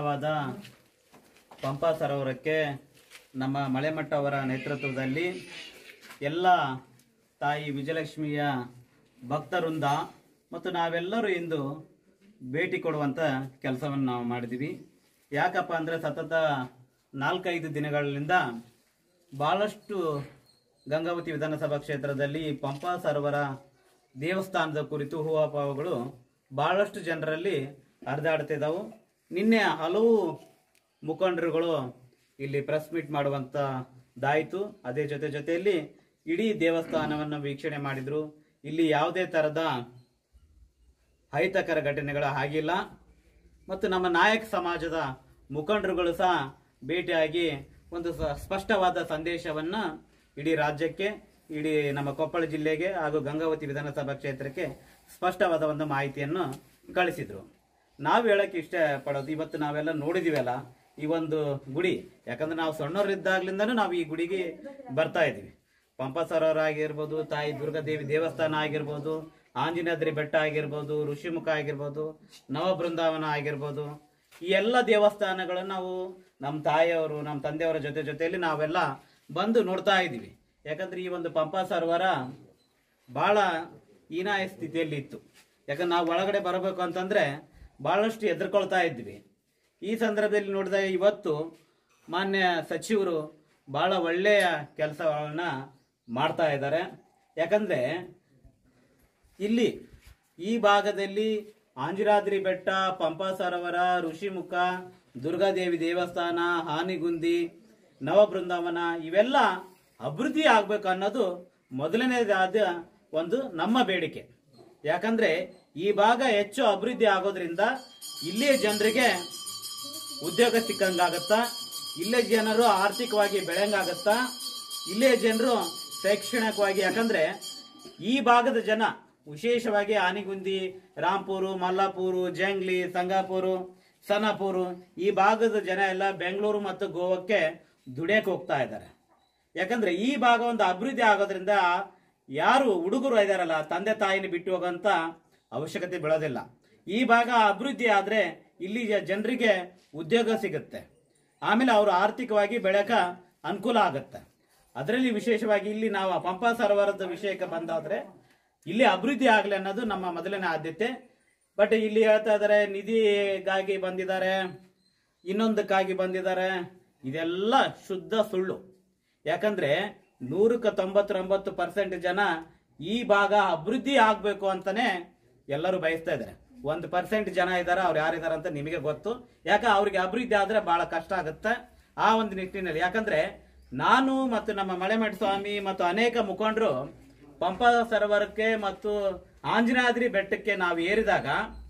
ಪವಿತ್ರವಾದ ಪಂಪಾ ಸರೋವರಕ್ಕೆ ನಮ್ಮ ಮಳೆಮಠ ಅವರ ನೇತೃತ್ವದಲ್ಲಿ ಎಲ್ಲ ತಾಯಿ ವಿಜಯಲಕ್ಷ್ಮಿಯ ಭಕ್ತವೃಂದ ಮತ್ತು ನಾವೆಲ್ಲರೂ ಇಂದು ಭೇಟಿ ಕೊಡುವಂಥ ಕೆಲಸವನ್ನು ನಾವು ಮಾಡಿದ್ದೀವಿ ಯಾಕಪ್ಪ ಅಂದರೆ ಸತತ ನಾಲ್ಕೈದು ದಿನಗಳಿಂದ ಭಾಳಷ್ಟು ಗಂಗಾವತಿ ವಿಧಾನಸಭಾ ಕ್ಷೇತ್ರದಲ್ಲಿ ಪಂಪಾ ಸರೋವರ ದೇವಸ್ಥಾನದ ಕುರಿತು ಹೂವಾಪಾವುಗಳು ಭಾಳಷ್ಟು ಜನರಲ್ಲಿ ಹರಿದಾಡ್ತಿದ್ದಾವು ನಿನ್ನೆ ಹಲವು ಮುಖಂಡರುಗಳು ಇಲ್ಲಿ ಪ್ರೆಸ್ ಮೀಟ್ ಮಾಡುವಂಥದ್ದಾಯಿತು ಅದೇ ಜೊತೆ ಜೊತೆಯಲ್ಲಿ ಇಡೀ ದೇವಸ್ಥಾನವನ್ನು ವೀಕ್ಷಣೆ ಮಾಡಿದ್ರು ಇಲ್ಲಿ ಯಾವುದೇ ಥರದ ಅಹಿತಕರ ಘಟನೆಗಳು ಆಗಿಲ್ಲ ಮತ್ತು ನಮ್ಮ ನಾಯಕ ಸಮಾಜದ ಮುಖಂಡರುಗಳು ಸಹ ಭೇಟಿಯಾಗಿ ಒಂದು ಸ- ಸ್ಪಷ್ಟವಾದ ಸಂದೇಶವನ್ನ ಇಡೀ ರಾಜ್ಯಕ್ಕೆ ಇಡೀ ನಮ್ಮ ಕೊಪ್ಪಳ ಜಿಲ್ಲೆಗೆ ಹಾಗೂ ಗಂಗಾವತಿ ವಿಧಾನಸಭಾ ಕ್ಷೇತ್ರಕ್ಕೆ ಸ್ಪಷ್ಟವಾದ ಒಂದು ಮಾಹಿತಿಯನ್ನು ಕಳಿಸಿದ್ರು ನಾವು ಹೇಳಕ್ಕೆ ಇಷ್ಟ ಪಡೋದು ಇವತ್ತು ನಾವೆಲ್ಲ ನೋಡಿದಿವಲ್ಲ ಈ ಒಂದು ಗುಡಿ ಯಾಕಂದ್ರೆ ನಾವು ಸಣ್ಣವರಿದ್ದಾಗ್ಲಿಂದನೂ ನಾವು ಈ ಗುಡಿಗೆ ಬರ್ತಾ ಇದೀವಿ ಪಂಪ ಸರೋವರ ಆಗಿರ್ಬೋದು ತಾಯಿ ದುರ್ಗಾದೇವಿ ದೇವಸ್ಥಾನ ಆಗಿರ್ಬೋದು ಆಂಜನೇದ್ರಿ ಬೆಟ್ಟ ಆಗಿರ್ಬೋದು ಋಷಿಮುಖ ಆಗಿರ್ಬೋದು ನವಬೃಂದಾವನ ಆಗಿರ್ಬೋದು ಈ ಎಲ್ಲ ದೇವಸ್ಥಾನಗಳನ್ನು ನಾವು ನಮ್ಮ ತಾಯಿಯವರು ನಮ್ಮ ತಂದೆಯವರ ಜೊತೆ ಜೊತೆಯಲ್ಲಿ ನಾವೆಲ್ಲ ಬಂದು ನೋಡ್ತಾ ಇದ್ದೀವಿ ಯಾಕಂದ್ರೆ ಈ ಒಂದು ಪಂಪ ಸರೋವರ ಬಹಳ ಹೀನಾಯ ಸ್ಥಿತಿಯಲ್ಲಿ ಇತ್ತು ಯಾಕಂದ್ರೆ ನಾವು ಒಳಗಡೆ ಬರಬೇಕು ಅಂತಂದ್ರೆ ಬಹಳಷ್ಟು ಎದುರ್ಕೊಳ್ತಾ ಇದ್ವಿ ಈ ಸಂದರ್ಭದಲ್ಲಿ ನೋಡಿದಾಗ ಇವತ್ತು ಮಾನ್ಯ ಸಚಿವರು ಬಹಳ ಒಳ್ಳೆಯ ಕೆಲಸಗಳನ್ನ ಮಾಡ್ತಾ ಇದ್ದಾರೆ ಯಾಕಂದ್ರೆ ಇಲ್ಲಿ ಈ ಭಾಗದಲ್ಲಿ ಆಂಜಿರಾದ್ರಿ ಬೆಟ್ಟ ಪಂಪಾ ಸರೋವರ ಋಷಿಮುಖ ದುರ್ಗಾದೇವಿ ದೇವಸ್ಥಾನ ಹಾನಿಗುಂದಿ ನವಬೃಂದಾವನ ಇವೆಲ್ಲ ಅಭಿವೃದ್ಧಿ ಆಗ್ಬೇಕು ಅನ್ನೋದು ಮೊದಲನೇದಾದ ಒಂದು ನಮ್ಮ ಬೇಡಿಕೆ ಯಾಕಂದ್ರೆ ಈ ಭಾಗ ಹೆಚ್ಚು ಅಭಿವೃದ್ಧಿ ಆಗೋದ್ರಿಂದ ಇಲ್ಲಿಯ ಜನರಿಗೆ ಉದ್ಯೋಗ ಸಿಕ್ಕಂಗಾಗತ್ತಾ ಇಲ್ಲೇ ಜನರು ಆರ್ಥಿಕವಾಗಿ ಬೆಳೆಯಂಗಾಗತ್ತಾ ಇಲ್ಲೇ ಜನರು ಶೈಕ್ಷಣಿಕವಾಗಿ ಯಾಕಂದ್ರೆ ಈ ಭಾಗದ ಜನ ವಿಶೇಷವಾಗಿ ಆನಿಗುಂದಿ ರಾಂಪುರು ಮಲ್ಲಾಪುರು ಜಂಗ್ಲಿ ಸಂಗಾಪುರು ಸನಾಪುರು ಈ ಭಾಗದ ಜನ ಎಲ್ಲ ಬೆಂಗಳೂರು ಮತ್ತು ಗೋವಾಕ್ಕೆ ದುಡಿಯಕ್ಕೆ ಹೋಗ್ತಾ ಇದ್ದಾರೆ ಯಾಕಂದ್ರೆ ಈ ಭಾಗ ಒಂದು ಅಭಿವೃದ್ಧಿ ಆಗೋದ್ರಿಂದ ಯಾರು ಹುಡುಗರು ಇದಾರಲ್ಲ ತಂದೆ ತಾಯಿನ ಬಿಟ್ಟು ಹೋಗೋಂತ ಅವಶ್ಯಕತೆ ಬೀಳೋದಿಲ್ಲ ಈ ಭಾಗ ಅಭಿವೃದ್ಧಿ ಆದ್ರೆ ಇಲ್ಲಿ ಜನರಿಗೆ ಉದ್ಯೋಗ ಸಿಗುತ್ತೆ ಆಮೇಲೆ ಅವರು ಆರ್ಥಿಕವಾಗಿ ಬೆಳಕ ಅನುಕೂಲ ಆಗುತ್ತೆ ಅದರಲ್ಲಿ ವಿಶೇಷವಾಗಿ ಇಲ್ಲಿ ನಾವು ಪಂಪ ಸರೋವರದ ವಿಷಯಕ್ಕೆ ಬಂದಾದ್ರೆ ಇಲ್ಲಿ ಅಭಿವೃದ್ಧಿ ಆಗಲಿ ಅನ್ನೋದು ನಮ್ಮ ಮೊದಲನೇ ಆದ್ಯತೆ ಬಟ್ ಇಲ್ಲಿ ಹೇಳ್ತಾ ಇದಾರೆ ನಿಧಿಗಾಗಿ ಬಂದಿದ್ದಾರೆ ಇನ್ನೊಂದಕ್ಕಾಗಿ ಬಂದಿದ್ದಾರೆ ಇದೆಲ್ಲ ಶುದ್ಧ ಸುಳ್ಳು ಯಾಕಂದ್ರೆ ನೂರಕ್ಕೆ ತೊಂಬತ್ತೊಂಬತ್ತು ಪರ್ಸೆಂಟ್ ಜನ ಈ ಭಾಗ ಅಭಿವೃದ್ಧಿ ಆಗ್ಬೇಕು ಅಂತಾನೆ ಎಲ್ಲರೂ ಬಯಸ್ತಾ ಇದ್ದಾರೆ ಒಂದು ಪರ್ಸೆಂಟ್ ಜನ ಇದ್ದಾರೆ ಅವ್ರು ಯಾರಿದ್ದಾರೆ ಅಂತ ನಿಮಗೆ ಗೊತ್ತು ಯಾಕೆ ಅವ್ರಿಗೆ ಅಭಿವೃದ್ಧಿ ಆದ್ರೆ ಬಹಳ ಕಷ್ಟ ಆಗುತ್ತೆ ಆ ಒಂದು ನಿಟ್ಟಿನಲ್ಲಿ ಯಾಕಂದ್ರೆ ನಾನು ಮತ್ತು ನಮ್ಮ ಮಳೆಮಠ ಸ್ವಾಮಿ ಮತ್ತು ಅನೇಕ ಮುಖಂಡರು ಪಂಪ ಸರೋವರಕ್ಕೆ ಮತ್ತು ಆಂಜನಾದ್ರಿ ಬೆಟ್ಟಕ್ಕೆ ನಾವು ಏರಿದಾಗ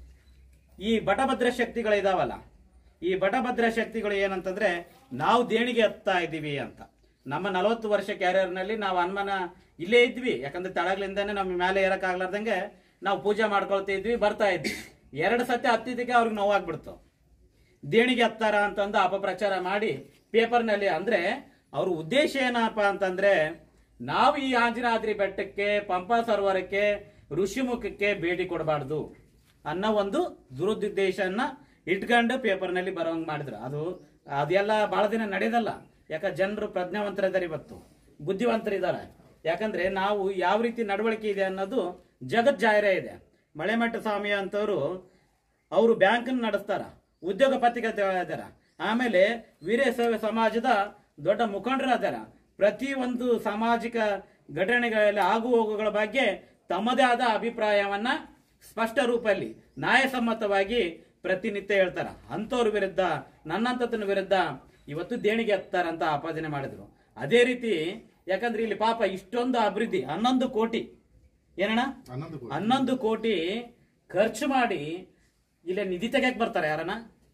ಈ ಬಟಭದ್ರ ಶಕ್ತಿಗಳಿದಾವಲ್ಲ ಈ ಬಟಭದ್ರ ಶಕ್ತಿಗಳು ಏನಂತಂದ್ರೆ ನಾವು ದೇಣಿಗೆ ಹತ್ತಾ ಇದ್ದೀವಿ ಅಂತ ನಮ್ಮ ನಲವತ್ತು ವರ್ಷ ಕ್ಯಾರಿಯರ್ನಲ್ಲಿ ನಾವು ಹನುಮನ ಇಲ್ಲೇ ಇದ್ವಿ ಯಾಕಂದ್ರೆ ತಳಗ್ಲಿಂದಾನೆ ನಮ್ಮ ಮೇಲೆ ಏರಕ್ಕಾಗ್ಲಾರ್ದಂಗೆ ನಾವು ಪೂಜೆ ಮಾಡ್ಕೊಳ್ತಾ ಇದ್ವಿ ಬರ್ತಾ ಇದ್ವಿ ಎರಡು ಸತಿ ಹತ್ತಿದ್ದಕ್ಕೆ ಅವ್ರಿಗೆ ನೋವಾಗ್ಬಿಡ್ತು ದೇಣಿಗೆ ಹತ್ತಾರ ಅಂತಂದು ಅಪಪ್ರಚಾರ ಮಾಡಿ ಪೇಪರ್ನಲ್ಲಿ ಅಂದ್ರೆ ಅವ್ರ ಉದ್ದೇಶ ಏನಪ್ಪ ಅಂತಂದ್ರೆ ನಾವು ಈ ಆಂಜನಾದ್ರಿ ಬೆಟ್ಟಕ್ಕೆ ಪಂಪಾ ಸರೋವರಕ್ಕೆ ಋಷಿಮುಖಕ್ಕೆ ಭೇಟಿ ಕೊಡಬಾರ್ದು ಅನ್ನೋ ಒಂದು ದುರುದ್ದೇಶನ ಇಟ್ಕೊಂಡು ಪೇಪರ್ನಲ್ಲಿ ಬರೋಂಗ್ ಮಾಡಿದ್ರು ಅದು ಅದೆಲ್ಲ ಬಹಳ ದಿನ ನಡೆಯೋದಲ್ಲ ಯಾಕ ಜನರು ಪ್ರಜ್ಞಾವಂತರಿದ್ದಾರೆ ಇವತ್ತು ಬುದ್ಧಿವಂತರಿದ್ದಾರೆ ಯಾಕಂದ್ರೆ ನಾವು ಯಾವ ರೀತಿ ನಡವಳಿಕೆ ಇದೆ ಅನ್ನೋದು ಜಗತ್ ಜಾಹಿರ ಇದೆ ಮಳೆಮಠ ಸ್ವಾಮಿ ಅಂತವರು ಅವರು ಬ್ಯಾಂಕ್ ನಡೆಸ್ತಾರ ಉದ್ಯೋಗ ಪತ್ರಿಕೆ ಇದಾರ ಆಮೇಲೆ ವೀರಶೈವ ಸಮಾಜದ ದೊಡ್ಡ ಮುಖಂಡರು ಅದಾರ ಪ್ರತಿ ಒಂದು ಸಾಮಾಜಿಕ ಘಟನೆಗಳಲ್ಲಿ ಆಗು ಹೋಗುಗಳ ಬಗ್ಗೆ ತಮ್ಮದೇ ಆದ ಅಭಿಪ್ರಾಯವನ್ನ ಸ್ಪಷ್ಟ ರೂಪದಲ್ಲಿ ನ್ಯಾಯಸಮ್ಮತವಾಗಿ ಪ್ರತಿನಿತ್ಯ ಹೇಳ್ತಾರ ಅಂತವ್ರ ವಿರುದ್ಧ ನನ್ನಂತತನ ವಿರುದ್ಧ ಇವತ್ತು ದೇಣಿಗೆ ಹತ್ತಾರಂತ ಆಪಾದನೆ ಮಾಡಿದ್ರು ಅದೇ ರೀತಿ ಯಾಕಂದ್ರೆ ಇಲ್ಲಿ ಪಾಪ ಇಷ್ಟೊಂದು ಅಭಿವೃದ್ಧಿ ಹನ್ನೊಂದು ಕೋಟಿ ಏನಣ್ಣ ಹನ್ನೊಂದು ಕೋಟಿ. ಹನ್ನೊಂದು ಕೋಟಿ ಖರ್ಚು ಮಾಡಿ ಇಲ್ಲಿ ನಿಧಿ ತೆಗಿಯಕ್ ಬರ್ತಾರೆ ಯಾರನ್ನ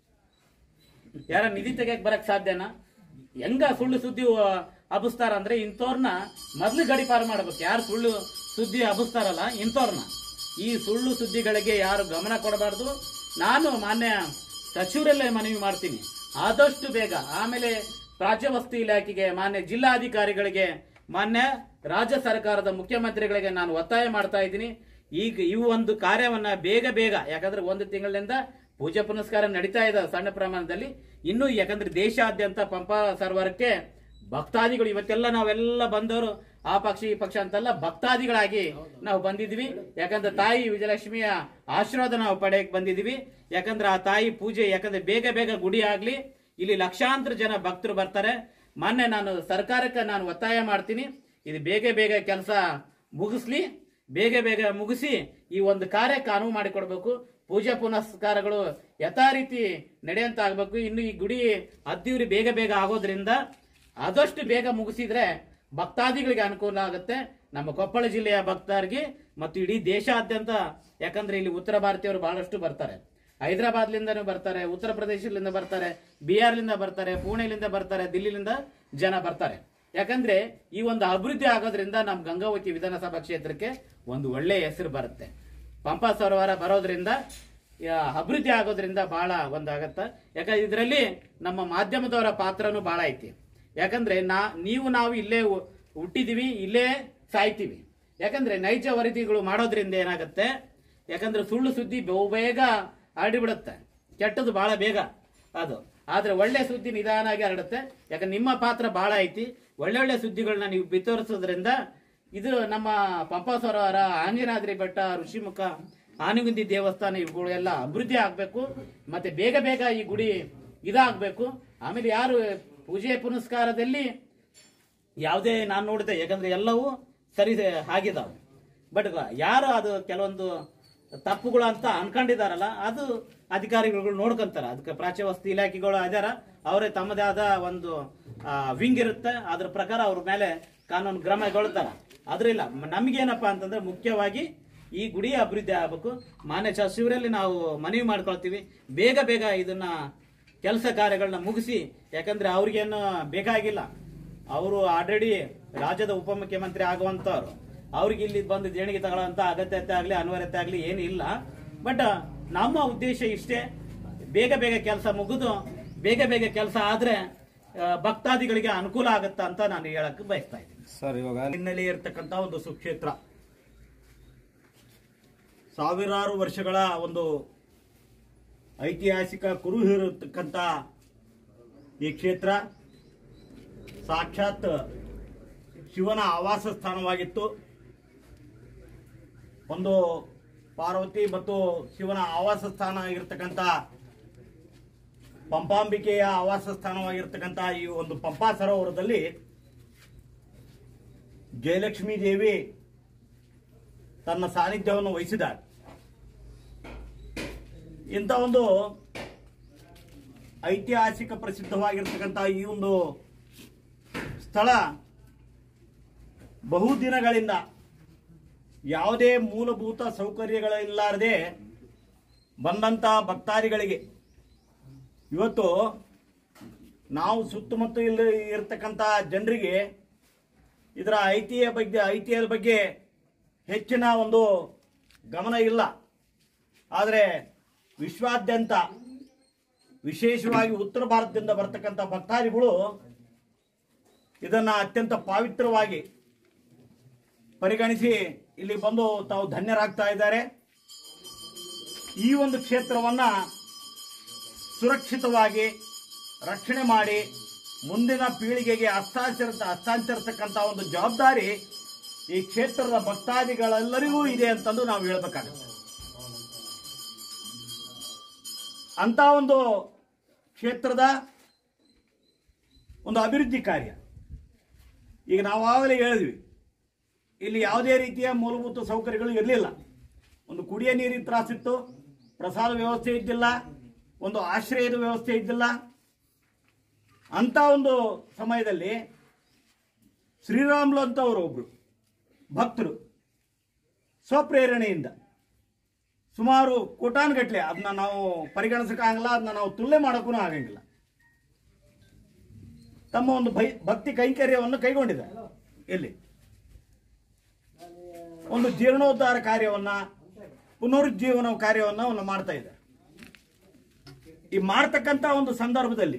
ಯಾರ ನಿಧಿ ತೆಗಿಯಕ್ ಬರಕ್ ಸಾಧ್ಯನಾ ಹೆಂಗ ಸುಳ್ಳು ಸುದ್ದಿ ಆ, ಹಬ್ಬಿಸ್ತಾರ ಅಂದ್ರೆ ಇಂಥವ್ರನ್ನ ಮೊದ್ಲು ಗಡಿಪಾರು ಮಾಡ್ಬೇಕು ಯಾರು ಸುಳ್ಳು ಸುದ್ದಿ ಹಬ್ಬಿಸ್ತಾರಲ್ಲ ಇಂಥವ್ರನ್ನ ಈ ಸುಳ್ಳು ಸುದ್ದಿಗಳಿಗೆ ಯಾರು ಗಮನ ಕೊಡಬಾರ್ದು ನಾನು ಮಾನ್ಯ ಸಚಿವರಲ್ಲೇ ಮನವಿ ಮಾಡ್ತೀನಿ ಆದಷ್ಟು ಬೇಗ ಆಮೇಲೆ ಪ್ರಾಚ್ಯವಸ್ತು ಇಲಾಖೆಗೆ ಮಾನ್ಯ ಜಿಲ್ಲಾಧಿಕಾರಿಗಳಿಗೆ ಮಾನ್ಯ ರಾಜ್ಯ ಸರ್ಕಾರದ ಮುಖ್ಯಮಂತ್ರಿಗಳಿಗೆ ನಾನು ಒತ್ತಾಯ ಮಾಡ್ತಾ ಇದ್ದೀನಿ ಈಗ ಇವು ಒಂದು ಕಾರ್ಯವನ್ನ ಬೇಗ ಬೇಗ ಯಾಕಂದ್ರೆ ಒಂದು ತಿಂಗಳಿಂದ ಪೂಜೆ ಪುನಸ್ಕಾರ ನಡೀತಾ ಇದೆ ಸಣ್ಣ ಪ್ರಮಾಣದಲ್ಲಿ ಇನ್ನು ಯಾಕಂದ್ರೆ ದೇಶಾದ್ಯಂತ ಪಂಪಾ ಸರೋವರಕ್ಕೆ ಭಕ್ತಾದಿಗಳು ಇವತ್ತೆಲ್ಲ ನಾವೆಲ್ಲ ಬಂದವರು ಆ ಪಕ್ಷ ಈ ಪಕ್ಷ ಅಂತಲ್ಲ ಭಕ್ತಾದಿಗಳಾಗಿ ನಾವು ಬಂದಿದ್ವಿ ಯಾಕಂದ್ರೆ ತಾಯಿ ವಿಜಯಲಕ್ಷ್ಮಿಯ ಆಶೀರ್ವಾದ ನಾವು ಪಡೆಯಕ್ ಬಂದಿದ್ವಿ ಯಾಕಂದ್ರೆ ಆ ತಾಯಿ ಪೂಜೆ ಯಾಕಂದ್ರೆ ಬೇಗ ಬೇಗ ಗುಡಿ ಆಗ್ಲಿ ಇಲ್ಲಿ ಲಕ್ಷಾಂತರ ಜನ ಭಕ್ತರು ಬರ್ತಾರೆ ಮೊನ್ನೆ ನಾನು ಸರ್ಕಾರಕ್ಕೆ ನಾನು ಒತ್ತಾಯ ಮಾಡ್ತೀನಿ ಇದು ಬೇಗ ಬೇಗ ಕೆಲಸ ಮುಗಿಸ್ಲಿ ಬೇಗ ಬೇಗ ಮುಗಿಸಿ ಈ ಒಂದು ಕಾರ್ಯಕ್ಕೆ ಅನುವು ಮಾಡಿಕೊಡ್ಬೇಕು ಪೂಜೆ ಪುನಸ್ಕಾರಗಳು ಯಥಾ ರೀತಿ ನಡೆಯಂತ ಆಗ್ಬೇಕು ಇನ್ನು ಈ ಗುಡಿ ಅದ್ದೂರಿ ಬೇಗ ಬೇಗ ಆಗೋದ್ರಿಂದ ಆದಷ್ಟು ಬೇಗ ಮುಗಿಸಿದ್ರೆ ಭಕ್ತಾದಿಗಳಿಗೆ ಅನುಕೂಲ ಆಗುತ್ತೆ ನಮ್ಮ ಕೊಪ್ಪಳ ಜಿಲ್ಲೆಯ ಭಕ್ತರಿಗೆ ಮತ್ತು ಇಡೀ ದೇಶಾದ್ಯಂತ ಯಾಕಂದ್ರೆ ಇಲ್ಲಿ ಉತ್ತರ ಭಾರತೀಯರು ಬಹಳಷ್ಟು ಬರ್ತಾರೆ ಹೈದರಾಬಾದ್ಲಿಂದನೂ ಬರ್ತಾರೆ ಉತ್ತರ ಪ್ರದೇಶದಿಂದ ಬರ್ತಾರೆ ಬಿಹಾರ್ಲಿಂದ ಬರ್ತಾರೆ ಪುಣೆಲಿಂದ ಬರ್ತಾರೆ ದಿಲ್ಲಿಲಿಂದ ಜನ ಬರ್ತಾರೆ ಯಾಕಂದ್ರೆ ಈ ಒಂದು ಅಭಿವೃದ್ಧಿ ಆಗೋದ್ರಿಂದ ನಮ್ಮ ಗಂಗಾವತಿ ವಿಧಾನಸಭಾ ಕ್ಷೇತ್ರಕ್ಕೆ ಒಂದು ಒಳ್ಳೆಯ ಹೆಸರು ಬರುತ್ತೆ ಪಂಪಾ ಸರೋವರ ಬರೋದ್ರಿಂದ ಯಾ, ಅಭಿವೃದ್ಧಿ ಆಗೋದ್ರಿಂದ ಬಹಳ ಒಂದಾಗತ್ತ ಯಾಕಂದ್ರೆ ಇದರಲ್ಲಿ ನಮ್ಮ ಮಾಧ್ಯಮದವರ ಪಾತ್ರನೂ ಬಹಳ ಐತಿ ಯಾಕಂದ್ರೆ ನಾ ನೀವು ನಾವು ಇಲ್ಲೇ ಹು- ಹುಟ್ಟಿದೀವಿ ಇಲ್ಲೇ ಸಾಯ್ತೀವಿ ಯಾಕಂದ್ರೆ ನೈಜ ವರದಿಗಳು ಮಾಡೋದ್ರಿಂದ ಏನಾಗುತ್ತೆ ಯಾಕಂದ್ರೆ ಸುಳ್ಳು ಸುದ್ದಿ ಬಹು ಬೇಗ ಹರಡಿಬಿಡುತ್ತೆ ಕೆಟ್ಟದ್ದು ಬಹಳ ಬೇಗ ಅದು ಆದ್ರೆ ಒಳ್ಳೆ ಸುದ್ದಿ ನಿಧಾನಾಗಿ ಹರಡುತ್ತೆ ಯಾಕಂದ್ರೆ ನಿಮ್ಮ ಪಾತ್ರ ಬಹಳ ಐತಿ ಒಳ್ಳೆ ಒಳ್ಳೆ ಸುದ್ದಿಗಳನ್ನ ನೀವು ಬಿತ್ತರಿಸೋದ್ರಿಂದ ಇದು ನಮ್ಮ ಪಂಪ ಸರೋವರ ಆಂಜನಾದ್ರಿ ಬೆಟ್ಟ ಋಷಿಮುಖ ಆನೆಗುಂದಿ ದೇವಸ್ಥಾನ ಇವುಗಳು ಎಲ್ಲ ಅಭಿವೃದ್ಧಿ ಆಗ್ಬೇಕು ಮತ್ತೆ ಬೇಗ ಬೇಗ ಈ ಗುಡಿ ಇದಾಗಬೇಕು ಆಮೇಲೆ ಯಾರು ಪೂಜೆ ಪುನಸ್ಕಾರದಲ್ಲಿ ಯಾವುದೇ ನಾನು ನೋಡಿದೆ ಯಾಕಂದ್ರೆ ಎಲ್ಲವೂ ಸರಿ ಆಗಿದಾವೆ ಬಟ್ ಯಾರು ಅದು ಕೆಲವೊಂದು ತಪ್ಪುಗಳು ಅಂತ ಅನ್ಕೊಂಡಿದಾರಲ್ಲ ಅದು ಅಧಿಕಾರಿಗಳು ನೋಡ್ಕೊಂತಾರ ಅದಕ್ಕೆ ಪ್ರಾಚ್ಯವಸ್ತು ಇಲಾಖೆಗಳು ಅದಾರ ಅವರೇ ತಮ್ಮದೇ ಆದ ಒಂದು ವಿಂಗ್ ಇರುತ್ತೆ ಅದ್ರ ಪ್ರಕಾರ ಅವ್ರ ಮೇಲೆ ಕಾನೂನು ಕ್ರಮಗೊಳ್ತಾರ ಅದ್ರಿಲ್ಲ ಮ- ನಮ್ಗೇನಪ್ಪಾ ಅಂತಂದ್ರೆ ಮುಖ್ಯವಾಗಿ ಈ ಗುಡಿ ಅಭಿವೃದ್ಧಿ ಆಗಬೇಕು ಮಾನ್ಯ ಸಚಿವರಲ್ಲಿ ನಾವು ಮನವಿ ಮಾಡ್ಕೊಳ್ತೀವಿ ಬೇಗ ಬೇಗ ಇದನ್ನ ಕೆಲಸ ಕಾರ್ಯಗಳನ್ನ ಮುಗಿಸಿ ಯಾಕಂದ್ರೆ ಅವ್ರಿಗೇನು ಬೇಕಾಗಿಲ್ಲ ಅವರು ಆಲ್ರೆಡಿ ರಾಜ್ಯದ ಉಪಮುಖ್ಯಮಂತ್ರಿ ಆಗುವಂತವ್ರು ಅವ್ರಿಗೆ ಇಲ್ಲಿ ಬಂದು ದೇಣಿಗೆ ತಗೊಳ್ಳೋಂತ ಅಗತ್ಯತೆ ಆಗ್ಲಿ ಅನಿವಾರ್ಯತೆ ಆಗ್ಲಿ ಏನು ಇಲ್ಲ ಬಟ್ ನಮ್ಮ ಉದ್ದೇಶ ಇಷ್ಟೇ ಬೇಗ ಬೇಗ ಕೆಲಸ ಮುಗಿದು ಬೇಗ ಬೇಗ ಕೆಲಸ ಆದ್ರೆ ಆ, ಭಕ್ತಾದಿಗಳಿಗೆ ಅನುಕೂಲ ಆಗುತ್ತಾ ಅಂತ ನಾನು ಹೇಳಕ್ ಬಯಸ್ತಾ ಇದ್ದೀನಿ ಸರ್ ಇವಾಗ ಹಿನ್ನೆಲೆ ಇರತಕ್ಕಂತ ಒಂದು ಸುಕ್ಷೇತ್ರ ಸಾವಿರಾರು ವರ್ಷಗಳ ಒಂದು ಐತಿಹಾಸಿಕ ಕುರುಹು ಇರತಕ್ಕಂತ ಈ ಕ್ಷೇತ್ರ ಸಾಕ್ಷಾತ್ ಶಿವನ ಆವಾಸ ಸ್ಥಾನವಾಗಿತ್ತು ಒಂದು ಪಾರ್ವತಿ ಮತ್ತು ಶಿವನ ಆವಾಸ ಸ್ಥಾನ ಆಗಿರ್ತಕ್ಕಂಥ ಪಂಪಾಂಬಿಕೆಯ ಆವಾಸ ಸ್ಥಾನವಾಗಿರ್ತಕ್ಕಂಥ ಈ ಒಂದು ಪಂಪಾ ಸರೋವರದಲ್ಲಿ ಜಯಲಕ್ಷ್ಮೀ ದೇವಿ ತನ್ನ ಸಾನ್ನಿಧ್ಯವನ್ನು ವಹಿಸಿದ್ದಾಳೆ ಇಂಥ ಒಂದು ಐತಿಹಾಸಿಕ ಪ್ರಸಿದ್ಧವಾಗಿರ್ತಕ್ಕಂಥ ಈ ಒಂದು ಸ್ಥಳ ಬಹುದಿನಗಳಿಂದ ಯಾವುದೇ ಮೂಲಭೂತ ಸೌಕರ್ಯಗಳಿಲ್ಲಾರದೆ ಬಂದಂತ ಭಕ್ತಾದಿಗಳಿಗೆ ಇವತ್ತು ನಾವು ಸುತ್ತಮುತ್ತ ಇಲ್ಲಿ ಇರತಕ್ಕಂಥ ಜನರಿಗೆ ಇದರ ಐತಿಹ್ಯ ಬಗ್ಗೆ ಐತಿಹ್ಯದ ಬಗ್ಗೆ ಹೆಚ್ಚಿನ ಒಂದು ಗಮನ ಇಲ್ಲ ಆದರೆ ವಿಶ್ವಾದ್ಯಂತ ವಿಶೇಷವಾಗಿ ಉತ್ತರ ಭಾರತದಿಂದ ಬರ್ತಕ್ಕಂಥ ಭಕ್ತಾದಿಗಳು ಇದನ್ನ ಅತ್ಯಂತ ಪಾವಿತ್ರವಾಗಿ ಪರಿಗಣಿಸಿ ಇಲ್ಲಿ ಬಂದು ತಾವು ಧನ್ಯರಾಗ್ತಾ ಇದ್ದಾರೆ ಈ ಒಂದು ಕ್ಷೇತ್ರವನ್ನ ಸುರಕ್ಷಿತವಾಗಿ ರಕ್ಷಣೆ ಮಾಡಿ ಮುಂದಿನ ಪೀಳಿಗೆಗೆ ಹಸ್ತಾಂತರ ಹಸ್ತಾಂತರಿಸತಕ್ಕಂಥ ಒಂದು ಜವಾಬ್ದಾರಿ ಈ ಕ್ಷೇತ್ರದ ಭಕ್ತಾದಿಗಳೆಲ್ಲರಿಗೂ ಇದೆ ಅಂತಂದು ನಾವು ಹೇಳ್ಬೇಕಾಗುತ್ತೆ ಅಂತ ಒಂದು ಕ್ಷೇತ್ರದ ಒಂದು ಅಭಿವೃದ್ಧಿ ಕಾರ್ಯ ಈಗ ನಾವಾಗಲೇ ಹೇಳಿದ್ವಿ ಇಲ್ಲಿ ಯಾವುದೇ ರೀತಿಯ ಮೂಲಭೂತ ಸೌಕರ್ಯಗಳು ಇರಲಿಲ್ಲ ಒಂದು ಕುಡಿಯ ನೀರಿನ ತ್ರಾಸಿತ್ತು ಪ್ರಸಾದ ವ್ಯವಸ್ಥೆ ಇದ್ದಿಲ್ಲ ಒಂದು ಆಶ್ರಯದ ವ್ಯವಸ್ಥೆ ಇದ್ದಿಲ್ಲ ಅಂತ ಒಂದು ಸಮಯದಲ್ಲಿ ಶ್ರೀರಾಮ್ಲು ಅಂತವರು ಒಬ್ರು ಭಕ್ತರು ಸ್ವಪ್ರೇರಣೆಯಿಂದ ಸುಮಾರು ಕೋಟಾನುಗಟ್ಲೆ ಅದನ್ನ ನಾವು ಪರಿಗಣಿಸಕ್ಕಾಗಲ್ಲ ಅದನ್ನ ನಾವು ತುಲನೆ ಮಾಡೋಕ್ಕೂ ಆಗಂಗಿಲ್ಲ ತಮ್ಮ ಒಂದು ಭೈ ಭಕ್ತಿ ಕೈಂಕರ್ಯವನ್ನು ಕೈಗೊಂಡಿದ್ದಾರೆ ಎಲ್ಲಿ ಒಂದು ಜೀರ್ಣೋದ್ಧಾರ ಕಾರ್ಯವನ್ನ ಪುನರುಜ್ಜೀವನ ಕಾರ್ಯವನ್ನ ಅವನು ಮಾಡ್ತಾ ಇದ್ದಾರೆ ಈ ಮಾಡ್ತಕ್ಕಂಥ ಒಂದು ಸಂದರ್ಭದಲ್ಲಿ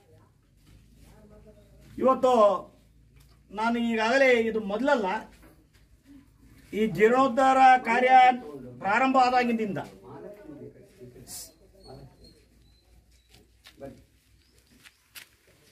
ಇವತ್ತು ನಾನು ಈಗಾಗಲೇ ಇದು ಮೊದಲಲ್ಲ ಈ ಜೀರ್ಣೋದ್ಧಾರ ಕಾರ್ಯ ಪ್ರಾರಂಭ ಆದಾಗಿನಿಂದ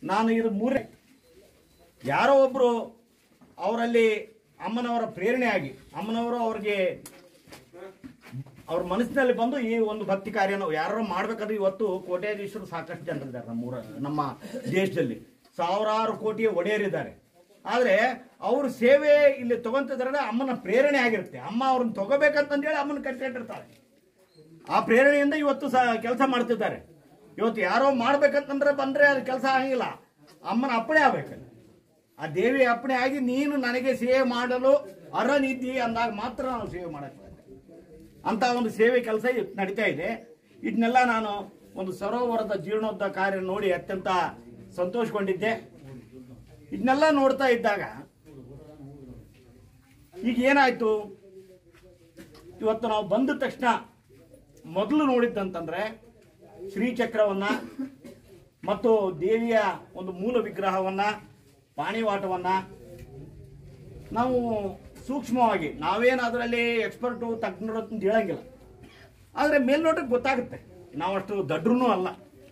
ನಾನು ಇದು ಮೂರೇ ಯಾರೋ ಒಬ್ರು ಅವರಲ್ಲಿ ಅಮ್ಮನವರ ಪ್ರೇರಣೆ ಆಗಿ ಅಮ್ಮನವರು ಅವ್ರಿಗೆ ಅವ್ರ ಮನಸ್ಸಿನಲ್ಲಿ ಬಂದು ಈ ಒಂದು ಭಕ್ತಿ ಕಾರ್ಯನ ಯಾರು ಮಾಡ್ಬೇಕಾದ್ರೆ ಇವತ್ತು ಕೋಟ್ಯಾಧೀಶರು ಸಾಕಷ್ಟು ಜನರಿದ್ದಾರೆ ನಮ್ಮ ಊರ ನಮ್ಮ ದೇಶದಲ್ಲಿ ಸಾವಿರಾರು ಕೋಟಿಯ ಒಡೆಯರಿದ್ದಾರೆ ಆದ್ರೆ ಅವ್ರ ಸೇವೆ ಇಲ್ಲಿ ತಗೊಂತಿದ್ರೆ ಅಮ್ಮನ ಪ್ರೇರಣೆ ಆಗಿರುತ್ತೆ ಅಮ್ಮ ಅವ್ರನ್ನ ತಗೋಬೇಕಂತಂದೇಳಿ ಅಮ್ಮನ ಕಟ್ಕೊಂಡಿರ್ತಾಳೆ ಆ ಪ್ರೇರಣೆಯಿಂದ ಇವತ್ತು ಸಹ ಕೆಲಸ ಮಾಡ್ತಿದ್ದಾರೆ ಇವತ್ತು ಯಾರೋ ಮಾಡ್ಬೇಕಂತಂದ್ರೆ ಬಂದ್ರೆ ಅದು ಕೆಲಸ ಆಗಿಲ್ಲ ಅಮ್ಮನ ಅಪ್ಪಣೆ ಆಗ್ಬೇಕು ಆ ದೇವಿ ಅಪ್ಪಣೆ ಆಗಿ ನೀನು ನನಗೆ ಸೇವೆ ಮಾಡಲು ಅರ್ಹನಿದ್ದಿ ಅಂದಾಗ ಮಾತ್ರ ನಾವು ಸೇವೆ ಮಾಡಕ್ಕೆ ಸಾಧ್ಯ. ಅಂತ ಒಂದು ಸೇವೆ ಕೆಲಸ ನಡೀತಾ ಇದೆ ಇದನ್ನೆಲ್ಲ ನಾನು ಒಂದು ಸರೋವರದ ಜೀರ್ಣೋದ್ಧ ಕಾರ್ಯ ನೋಡಿ ಅತ್ಯಂತ ಸಂತೋಷಗೊಂಡಿದ್ದೆ ಇದನ್ನೆಲ್ಲ ನೋಡ್ತಾ ಇದ್ದಾಗ ಈಗ ಏನಾಯ್ತು ಇವತ್ತು ನಾವು ಬಂದ ತಕ್ಷಣ ಮೊದಲು ನೋಡಿದ್ದಂತಂದ್ರೆ ಶ್ರೀಚಕ್ರವನ್ನ ಮತ್ತು ದೇವಿಯ ಒಂದು ಮೂಲ ವಿಗ್ರಹವನ್ನ ಪಾಣಿವಾಟವನ್ನ ನಾವು ಸೂಕ್ಷ್ಮವಾಗಿ ನಾವೇನು ಅದರಲ್ಲಿ ಎಕ್ಸ್ಪರ್ಟು ತಜ್ಞರು ಅಂತ ಹೇಳಂಗಿಲ್ಲ ಆದರೆ ಮೇಲ್ನೋಟಕ್ಕೆ ಗೊತ್ತಾಗುತ್ತೆ ನಾವು ಅಷ್ಟು ದಡ್ರೂ ಅಲ್ಲ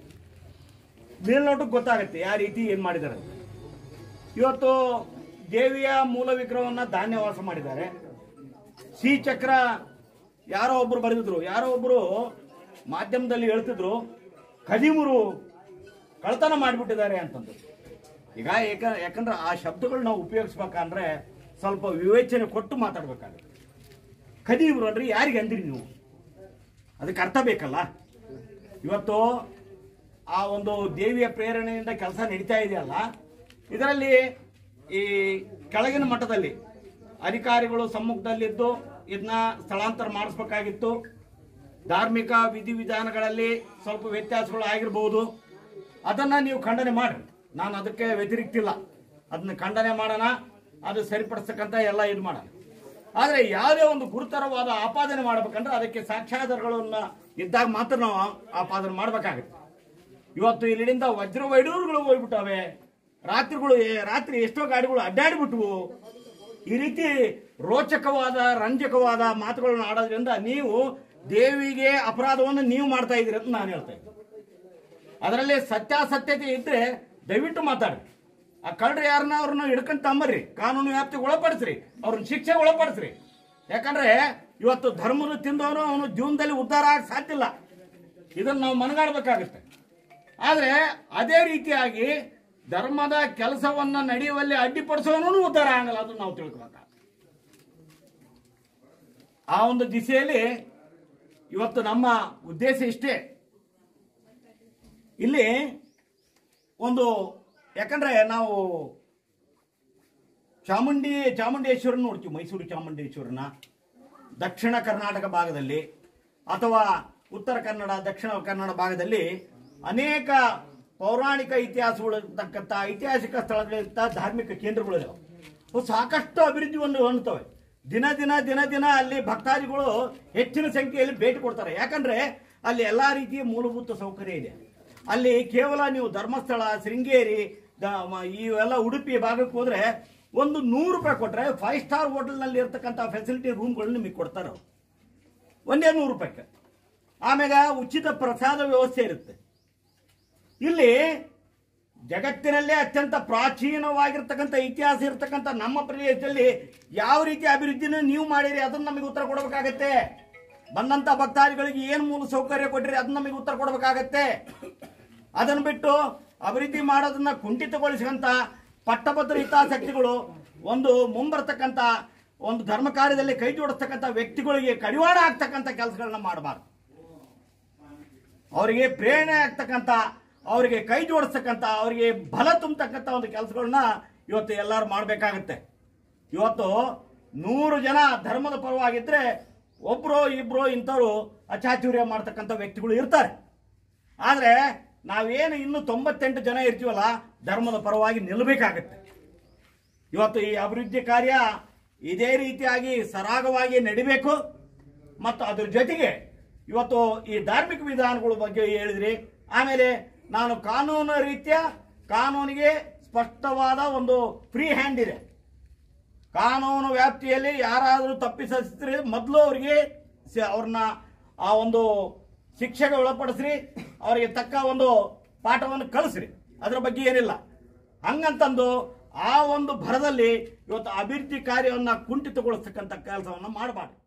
ಮೇಲ್ನೋಟಕ್ಕೆ ಗೊತ್ತಾಗುತ್ತೆ ಯಾವ ರೀತಿ ಏನು ಮಾಡಿದ್ದಾರೆ ಅಂತ. ಇವತ್ತು ದೇವಿಯ ಮೂಲ ವಿಗ್ರಹವನ್ನ ಧಾನ್ಯವಾಸ ಮಾಡಿದ್ದಾರೆ ಶ್ರೀಚಕ್ರ ಯಾರೋ ಒಬ್ರು ಬರೆದಿದ್ರು ಯಾರೋ ಒಬ್ರು ಮಾಧ್ಯಮದಲ್ಲಿ ಹೇಳ್ತಿದ್ರು ಖದೀಮರು ಕಳ್ತನ ಮಾಡಿಬಿಟ್ಟಿದ್ದಾರೆ ಅಂತಂದ್ರು ಈಗ ಯಾಕ ಯಾಕಂದ್ರೆ ಆ ಶಬ್ದಗಳು ನಾವು ಉಪಯೋಗಿಸ್ಬೇಕಂದ್ರೆ ಸ್ವಲ್ಪ ವಿವೇಚನೆ ಕೊಟ್ಟು ಮಾತಾಡ್ಬೇಕಾಗುತ್ತೆ ಖದೀಮರು ಅಂದ್ರೆ ಯಾರಿಗೆ ಅಂದ್ರಿ ನೀವು ಅದಕ್ಕೆ ಅರ್ಥ ಬೇಕಲ್ಲ ಇವತ್ತು ಆ ಒಂದು ದೇವಿಯ ಪ್ರೇರಣೆಯಿಂದ ಕೆಲಸ ನಡೀತಾ ಇದೆಯಲ್ಲ ಇದರಲ್ಲಿ ಈ ಕೆಳಗಿನ ಮಟ್ಟದಲ್ಲಿ ಅಧಿಕಾರಿಗಳು ಸಮ್ಮುಖದಲ್ಲಿದ್ದು ಇದನ್ನ ಸ್ಥಳಾಂತರ ಮಾಡಿಸ್ಬೇಕಾಗಿತ್ತು ಧಾರ್ಮಿಕ ವಿಧಿವಿಧಾನಗಳಲ್ಲಿ ಸ್ವಲ್ಪ ವ್ಯತ್ಯಾಸಗಳು ಆಗಿರ್ಬೋದು ಅದನ್ನ ನೀವು ಖಂಡನೆ ಮಾಡಿ ನಾನು ಅದಕ್ಕೆ ವ್ಯತಿರಿಕ್ತಿಲ್ಲ ಅದನ್ನ ಖಂಡನೆ ಮಾಡೋಣ ಅದು ಸರಿಪಡಿಸ್ತಕ್ಕಂಥ ಎಲ್ಲ ಇದು ಮಾಡೋಣ ಆದರೆ ಯಾವುದೇ ಒಂದು ಗುರುತರವಾದ ಆಪಾದನೆ ಮಾಡಬೇಕಂದ್ರೆ ಅದಕ್ಕೆ ಸಾಕ್ಷ್ಯಾಧಾರಗಳನ್ನ ಇದ್ದಾಗ ಮಾತ್ರ ನಾವು ಆಪಾದನೆ ಮಾಡಬೇಕಾಗುತ್ತೆ ಇವತ್ತು ಇಲ್ಲಿಂದ ವಜ್ರ ವೈಡೂರುಗಳು ಹೋಗ್ಬಿಟ್ಟವೆ ರಾತ್ರಿಗಳು ಏ- ರಾತ್ರಿ ಎಷ್ಟೋ ಗಾಡಿಗಳು ಅಡ್ಡಾಡಿಬಿಟ್ವು ಈ ರೀತಿ ರೋಚಕವಾದ ರಂಜಕವಾದ ಮಾತುಗಳನ್ನು ಆಡೋದ್ರಿಂದ ನೀವು ದೇವಿಗೆ ಅಪರಾಧವನ್ನು ನೀವು ಮಾಡ್ತಾ ಇದ್ದೀರಿ ಅಂತ ನಾನು ಹೇಳ್ತಾ ಇದ್ದೀನಿ ಅದರಲ್ಲಿ ಸತ್ಯಾಸತ್ಯತೆ ಇದ್ರೆ ದಯವಿಟ್ಟು ಮಾತಾಡಿ ಆ ಕಳ್ಳರು ಯಾರನ್ನ ಅವ್ರನ್ನ ಹಿಡ್ಕೊಂಡ್ ತಂಬರ್ರಿ ಕಾನೂನು ವ್ಯಾಪ್ತಿಗೆ ಒಳಪಡಿಸ್ರಿ ಅವ್ರನ್ನ ಶಿಕ್ಷೆಗೆ ಒಳಪಡಿಸ್ರಿ ಯಾಕಂದ್ರೆ ಇವತ್ತು ಧರ್ಮದ ತಿಂದವನು ಅವನು ಜೀವನದಲ್ಲಿ ಉದ್ಧಾರ ಆಗ ಸಾಧ್ಯ ಇಲ್ಲ ಇದನ್ನ ನಾವು ಮನಗಾಡಬೇಕಾಗುತ್ತೆ ಆದ್ರೆ ಅದೇ ರೀತಿಯಾಗಿ ಧರ್ಮದ ಕೆಲಸವನ್ನ ನಡೆಯುವಲ್ಲಿ ಅಡ್ಡಿಪಡಿಸೋನು ಉದ್ಧಾರ ಆಗಲ್ಲ ಅದು ನಾವು ತಿಳ್ಕೊಬೇಕು ಆ ಒಂದು ದಿಸೆಯಲ್ಲಿ ಇವತ್ತು ನಮ್ಮ ಉದ್ದೇಶ ಇಷ್ಟೇ ಇಲ್ಲಿ ಒಂದು ಯಾಕಂದ್ರೆ ನಾವು ಚಾಮುಂಡಿ ಚಾಮುಂಡೇಶ್ವರನ ನೋಡ್ತೀವಿ ಮೈಸೂರು ಚಾಮುಂಡೇಶ್ವರನ ದಕ್ಷಿಣ ಕರ್ನಾಟಕ ಭಾಗದಲ್ಲಿ ಅಥವಾ ಉತ್ತರ ಕನ್ನಡ ದಕ್ಷಿಣ ಕನ್ನಡ ಭಾಗದಲ್ಲಿ ಅನೇಕ ಪೌರಾಣಿಕ ಇತಿಹಾಸಗಳು ಇರ್ತಕ್ಕಂಥ ಐತಿಹಾಸಿಕ ಸ್ಥಳಗಳಿರ್ತ ಧಾರ್ಮಿಕ ಕೇಂದ್ರಗಳಿದಾವೆ ಅವು ಸಾಕಷ್ಟು ಅಭಿವೃದ್ಧಿಯನ್ನು ಹೊಂದುತ್ತವೆ ದಿನ ದಿನ ದಿನ ದಿನ ಅಲ್ಲಿ ಭಕ್ತಾದಿಗಳು ಹೆಚ್ಚಿನ ಸಂಖ್ಯೆಯಲ್ಲಿ ಭೇಟಿ ಕೊಡ್ತಾರೆ ಯಾಕಂದ್ರೆ ಅಲ್ಲಿ ಎಲ್ಲಾ ರೀತಿಯ ಮೂಲಭೂತ ಸೌಕರ್ಯ ಇದೆ ಅಲ್ಲಿ ಕೇವಲ ನೀವು ಧರ್ಮಸ್ಥಳ ಶೃಂಗೇರಿ ದ- ಮ- ಇವೆಲ್ಲ ಉಡುಪಿ ಭಾಗಕ್ಕೆ ಹೋದ್ರೆ ಒಂದು ನೂರು ರೂಪಾಯಿ ಕೊಟ್ರೆ ಫೈವ್ ಸ್ಟಾರ್ ಹೋಟೆಲ್ನಲ್ಲಿ ಇರ್ತಕ್ಕಂಥ ಫೆಸಿಲಿಟಿ ರೂಮ್ಗಳು ನಿಮಗೆ ಕೊಡ್ತಾರೆ ಅವ್ರು. ಒಂದೇ ನೂರು ರೂಪಾಯಿಗೆ ಆಮ್ಯಾಗ ಉಚಿತ ಪ್ರಸಾದ ವ್ಯವಸ್ಥೆ ಇರುತ್ತೆ ಇಲ್ಲಿ ಜಗತ್ತಿನಲ್ಲೇ ಅತ್ಯಂತ ಪ್ರಾಚೀನವಾಗಿರ್ತಕ್ಕಂಥ ಇತಿಹಾಸ ಇರ್ತಕ್ಕಂಥ ನಮ್ಮ ಪ್ರದೇಶದಲ್ಲಿ ಯಾವ ರೀತಿ ಅಭಿವೃದ್ಧಿನ ನೀವು ಮಾಡಿರಿ ಅದನ್ನ ನಮಗೆ ಉತ್ತರ ಕೊಡಬೇಕಾಗತ್ತೆ ಬಂದಂತ ಭಕ್ತಾದಿಗಳಿಗೆ ಏನು ಮೂಲ ಸೌಕರ್ಯ ಕೊಟ್ಟಿರಿ ಅದನ್ನ ನಮಗೆ ಉತ್ತರ ಕೊಡಬೇಕಾಗತ್ತೆ ಅದನ್ನು ಬಿಟ್ಟು ಅಭಿವೃದ್ಧಿ ಮಾಡೋದನ್ನ ಕುಂಠಿತಗೊಳಿಸಂತ ಪಟ್ಟಭದ್ರ ಹಿತಾಸಕ್ತಿಗಳು ಒಂದು ಮುಂಬರ್ತಕ್ಕಂಥ ಒಂದು ಧರ್ಮ ಕಾರ್ಯದಲ್ಲಿ ಕೈ ಜೋಡಿಸ್ತಕ್ಕಂಥ ವ್ಯಕ್ತಿಗಳಿಗೆ ಕಡಿವಾಣ ಆಗ್ತಕ್ಕಂಥ ಕೆಲಸಗಳನ್ನ ಮಾಡಬಾರ್ದು ಅವರಿಗೆ ಪ್ರೇರಣೆ ಆಗ್ತಕ್ಕಂಥ ಅವರಿಗೆ ಕೈ ಜೋಡಿಸ್ತಕ್ಕಂಥ ಅವರಿಗೆ ಬಲ ತುಂಬತಕ್ಕಂಥ ಒಂದು ಕೆಲಸಗಳನ್ನ ಇವತ್ತು ಎಲ್ಲರೂ ಮಾಡಬೇಕಾಗತ್ತೆ ಇವತ್ತು ನೂರು ಜನ ಧರ್ಮದ ಪರವಾಗಿದ್ರೆ ಒಬ್ರು ಇಬ್ರು ಇಂಥವ್ರು ಅಚಾಚುರ್ಯ ಮಾಡ್ತಕ್ಕಂಥ ವ್ಯಕ್ತಿಗಳು ಇರ್ತಾರೆ ಆದ್ರೆ ನಾವೇನು ಇನ್ನು ತೊಂಬತ್ತೆಂಟು ಜನ ಇರ್ತೀವಲ್ಲ ಧರ್ಮದ ಪರವಾಗಿ ನಿಲ್ಲಬೇಕಾಗತ್ತೆ ಇವತ್ತು ಈ ಅಭಿವೃದ್ಧಿ ಕಾರ್ಯ ಇದೇ ರೀತಿಯಾಗಿ ಸರಾಗವಾಗಿ ನಡಿಬೇಕು ಮತ್ತು ಅದ್ರ ಜೊತೆಗೆ ಇವತ್ತು ಈ ಧಾರ್ಮಿಕ ವಿಧಾನಗಳ ಬಗ್ಗೆ ಹೇಳಿದ್ರಿ ಆಮೇಲೆ ನಾನು ಕಾನೂನು ರೀತ್ಯ ಕಾನೂನಿಗೆ ಸ್ಪಷ್ಟವಾದ ಒಂದು ಫ್ರೀ ಹ್ಯಾಂಡ್ ಇದೆ ಕಾನೂನು ವ್ಯಾಪ್ತಿಯಲ್ಲಿ ಯಾರಾದರೂ ತಪ್ಪಿಸಿದ್ರೆ ಮೊದಲು ಅವರಿಗೆ ಸ- ಅವ್ರನ್ನ ಆ ಒಂದು ಶಿಕ್ಷೆಗೆ ಒಳಪಡಿಸ್ರಿ ಅವರಿಗೆ ತಕ್ಕ ಒಂದು ಪಾಠವನ್ನು ಕಲಿಸ್ರಿ ಅದರ ಬಗ್ಗೆ ಏನಿಲ್ಲ ಹಂಗಂತಂದು ಆ ಒಂದು ಭರದಲ್ಲಿ ಇವತ್ತು ಅಭಿವೃದ್ಧಿ ಕಾರ್ಯವನ್ನ ಕುಂಠಿತಗೊಳಿಸ್ತಕ್ಕಂಥ ಕೆಲಸವನ್ನ ಮಾಡಬಾರ್ದು